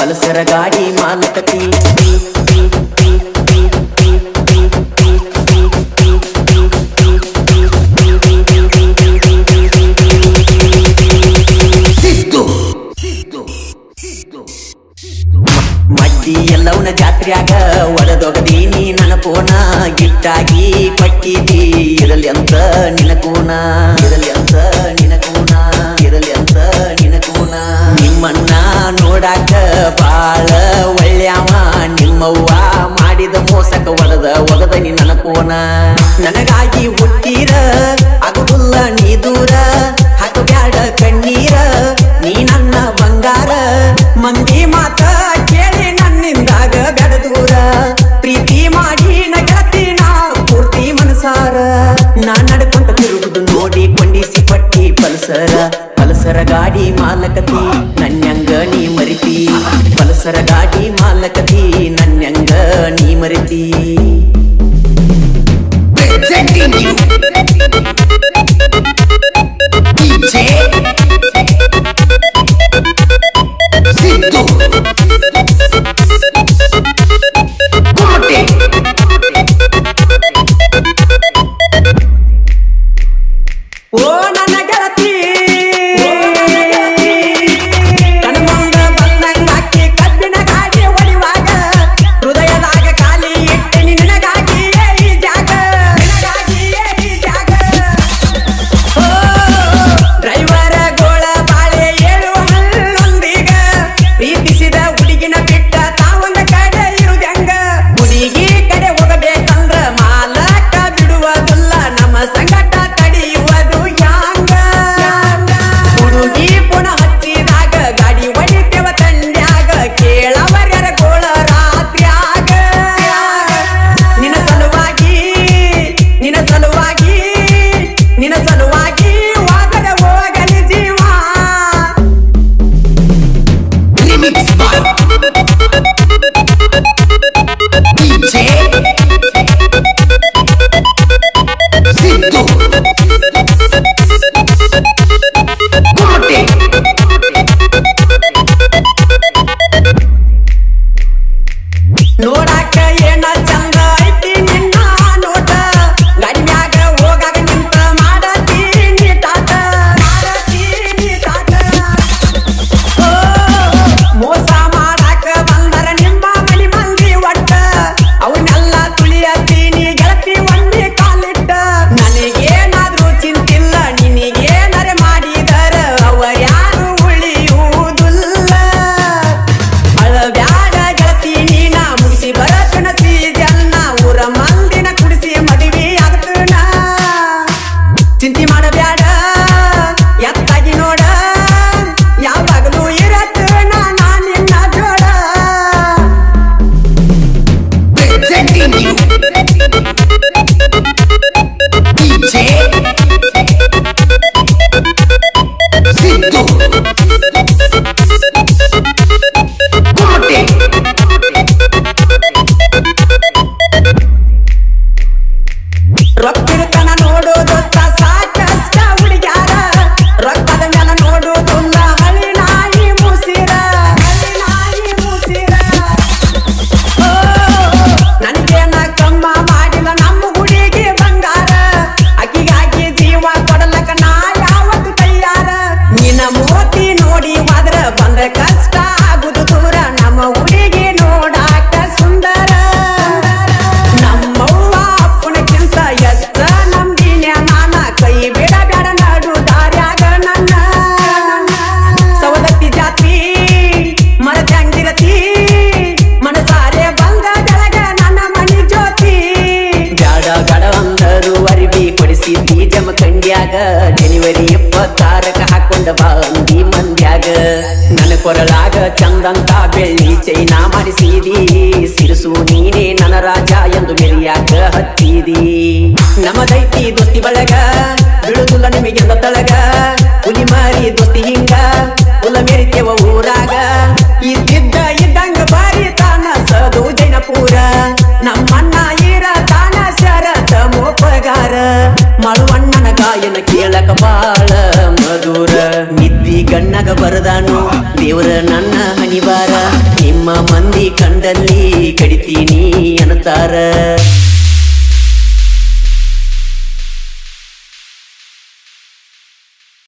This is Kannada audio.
ಪಲ್ಸರ ಗಾಡಿ ಮಾಲಕತಿ ಮಡ್ಡಿ ಎಲ್ಲವನ ಜಾತ್ರ್ಯಾಗ ಒಡೆದೊಗದೀನಿ ನನ್ನ ಕೋನ ಗಿಟ್ಟಾಗಿ ಪಟ್ಟಿದಿ ಇರಲಿ ಅಂತ ನಿನ ಕೋನ ಇರಲಿ ಅಂತ ನಿನ ಕೋನ ಇರಲಿ ಅಂತ ನಿನ ಕೋನ ನಿಮ್ಮನ್ನ ನೋಡಾಕ ಬಾಳ ಒಳ್ಳ್ಯಾವ ನಿಮ್ಮವ್ವ ಮಾಡಿದ ಮೋಸಕ ಒಡದ ಒಗದ ನೀ ನನ್ನ ಕೋನ ನನಗಾಗಿ ಹುಟ್ಟೀರ ಆಗುದಿಲ್ಲ ನೀ ದೂರ ಹಾಕಬ್ಯಾಡ ಕಣ್ಣೀರ ನೀ ನನ್ನ ಬಂಗಾರ ಮಂದಿ ಮಾತ ಕೇಳಿ ನನ್ನಿಂದಾಗ ಗಡ ದೂರ ಪ್ರೀತಿ ಮಾಡಿ ನಗತಿ ನಾ ಪೂರ್ತಿ ಮನಸಾರ ನಾ ನಡ್ಕೊಂತ ತಿರುಗುದು ನೋಡಿ ಕೊಂಡಿಸಿ ಪಟ್ಟಿ ಪಲ್ಸರ ಪಲ್ಸರ ಗಾಡಿ ಮಾಲಕತಿ ನನ್ಯಂಗ ನೀ ಮರಿತಿ ಪಲ್ಸರ ಗಾಡಿ ಮಾಲಕತಿ ನನ್ಯಂಗ ನೀ ಮರಿತಿ Presenting you DJ Sidhu Kote ಓ ನನ್ನ ಗೆಳತಿ ಕಣ್ಮುಂದ ಬಂದಂಗ್ ಹಾಕಿ ಕಬ್ಬಿನ ಗಾಡಿ ಹೊಡಿವಾಗ ಹೃದಯದಾಗ ಖಾಲಿ ಇಟ್ಟು ನಿನಗಾಗಿ ಈ ಜಾಗ ನಿನಗಾಗಿ ಈ ಜಾಗ ಓ ಡ್ರೈವರ ಗೋಳ ಬಾಳೆ ಏಳುವ ಹಲ್ಲೊಂದೀಗ ಪ್ರೀತಿಸಿದ ಹುಡುಗಿನ ಬಿಟ್ಟ ತಾವೊಂದ ಕಡೆ ಇರುದಂಗ ಹುಡುಗಿ ಕಡೆ ಹೋಗಬೇಕಂದ್ರ ಮಾಲಕ ಬಿಡುವುದಿಲ್ಲ ನಮ್ಮ ಸಂಗಟ ತಡೆಯುವುದು ಯಾಂಗ ಹುಡುಗಿ ಪುನಃ ಹಚ್ಚಿದಾಗ ಗಾಡಿ ಹೊಡಿತೇವ ತಂಡ್ಯಾಗ ಕೇಳವರ್ಯರ ಗೋಳ ರಾತ್ರ್ಯಾಗ ನಿನ ಸಲುವಾಗಿ ನಿನ ಸಲುವಾಗಿ ನಿನ ಸಲುವಾಗಿ ವಾದದ ಹೋಗಲಿ ಜೀವ Remix by DJ Sidhu Kote ನೋಡಾಕ ಏನ ಚಂದ ಐತಿ ನಿನ್ನ ನೋಟ ಗಣ್ಯಾಗ ಹೋಗಾಗ ನಿಂತ ಮಾಡತಿ ನೀಟಾಟ ಮಾಡತಿ ನೀಟಾಟ ಓ, ಮೋಸ ಮಾಡಾಕ ಬಂದರ ನಿಮ್ಮ ಮನಿ ಮಂದಿ ಒಟ್ಟ ಅವನ್ನೆಲ್ಲ ತುಳಿಯತ್ತೀನಿ ಗೆಳತಿ ಒಂದಿ ಕಾಲಿಟ್ಟ ನನಗೇನಾದ್ರೂ ಚಿಂತಿಲ್ಲ ನಿನಗೇನರೆ ಮಾಡಿದರ ಅವರ್ಯಾರು ಉಳಿಯುವುದಿಲ್ಲ ಅಳಬ್ಯಾಡ ಗೆಳತಿ ನೀನ ಮುಗಿಸಿ ಬರತನ ಸೀಜನ್ನ ಊರ ಮಂದಿನ ಕುಡಿಸಿ ಮದುವೆ ಆಗತನ ಚಿಂತೆ ಮಾಡಬ್ಯಾಡ ಎತ್ತಾಗಿ ನೋಡ ಯಾವಾಗಲೂ ಇರತ್ತನ ನಾ ನಿನ್ನ ಜೋಡ Presenting you DJ Sidhu Kote ರೊಕ್ಕಿರ್ತನ ನೋಡು ದೋಸ್ತ ಸಾಕಷ್ಟ ಹುಡುಗ್ಯಾರ ರೊಕ್ಕದ ಮೇಲೆ ನೋಡುವುದಿಲ್ಲ ಹಳಿ ನಾಯಿ ಮುಸಿರ ಹಳಿ ನಾಯಿ ಮುಸಿರ ಓ, ನನ್ಗೇನ ಕಮ್ಮ ಮಾಡಿಲ್ಲ ನಮ್ಮ ಹುಡುಗಿ ಬಂಗಾರ ಅಕ್ಕಿಗಾಗಿ ಜೀವ ಕೊಡಲಕ ನಾ ಯಾವತ್ತು ತಯಾರ ನಿನ್ನ ಮೋತಿ ನೋಡಿ ಹೋದ್ರ ಬಂದ ಕಷ್ಟ ಆಗುದು ದೂರ ನಮ್ಮ ಹುಡುಗಿ ನೋಡಾಕ ಸುಂದರ ನಮ್ಮವ್ವ ಅಪ್ಪನಕ್ಕಿಂತ ಎಷ್ಟ ನಂಬಿನ ನಾನ ಕೈ ಬಿಡಬೇಡ ನಡು ದಾರ್ಯಾಗ ನನ್ನ ಸವದತ್ತಿ ಜಾತಿ ಮರದ ಹಂಗಿರತಿ ಮನಸಾರೆ ಬಂದ ಬೆಳಗ ನನ್ನ ಮನಿ ಜ್ಯೋತಿ ಬ್ಯಾಡ ಗಡ ಅಂದರು ಅರಿವಿ ಕೊಡಿಸಿದ್ದಿ ಜಮಖಂಡ್ಯಾಗ ಜನವರಿ ಇಪ್ಪತ್ತಾರಕ ಹಾಕೊಂಡ ಬಂದಿ ಮಂದ್ಯಾಗ ನನ್ನ ಕೊರಳಾಗ ಚಂದಂತ ಬೆಳ್ಳಿ ಚೈನಾ ಮಾಡಿಸಿದಿ ಸಿರಿಸು ನೀನೇ ನನ್ನ ರಾಜ ಎಂದು ಮೆರಿಯಾಕ ಹಚ್ಚಿದಿ ನಮದೈತಿ ದೋಸ್ತಿ ಬಳಗ ಬಿಡುದಿಲ್ಲ ನಿಮಗೆಲ್ಲ ತಳಗ ಹುಲಿ ಮಾರಿ ದೋಸ್ತಿ ಹಿಂಗ ಹುಲ ಮೆರಿತೇವ ಊರಾಗ ಇದ್ದಿದ್ದ ಇದ್ದಂಗ ಬಾರಿ ತಾನ ಸದು ಜೈನಪುರ ನಮ್ಮಣ್ಣ ಇರ ತಾನ ಶರತ ಮೋಪಗಾರ ಮಳುವಣ್ಣನ ಗಾಯನ ಕೇಳಕ ಬಾಳ ಮಧುರ ನಿದ್ದೆ ಗಣ್ಣಗ ಬರದಾನು ದೇವರ ನನ್ನ ಹಣಿಬಾರ ನಿಮ್ಮ ಮಂದಿ ಕಂಡಲ್ಲಿ ಕಡಿತೀನಿ ಅನ್ನತಾರ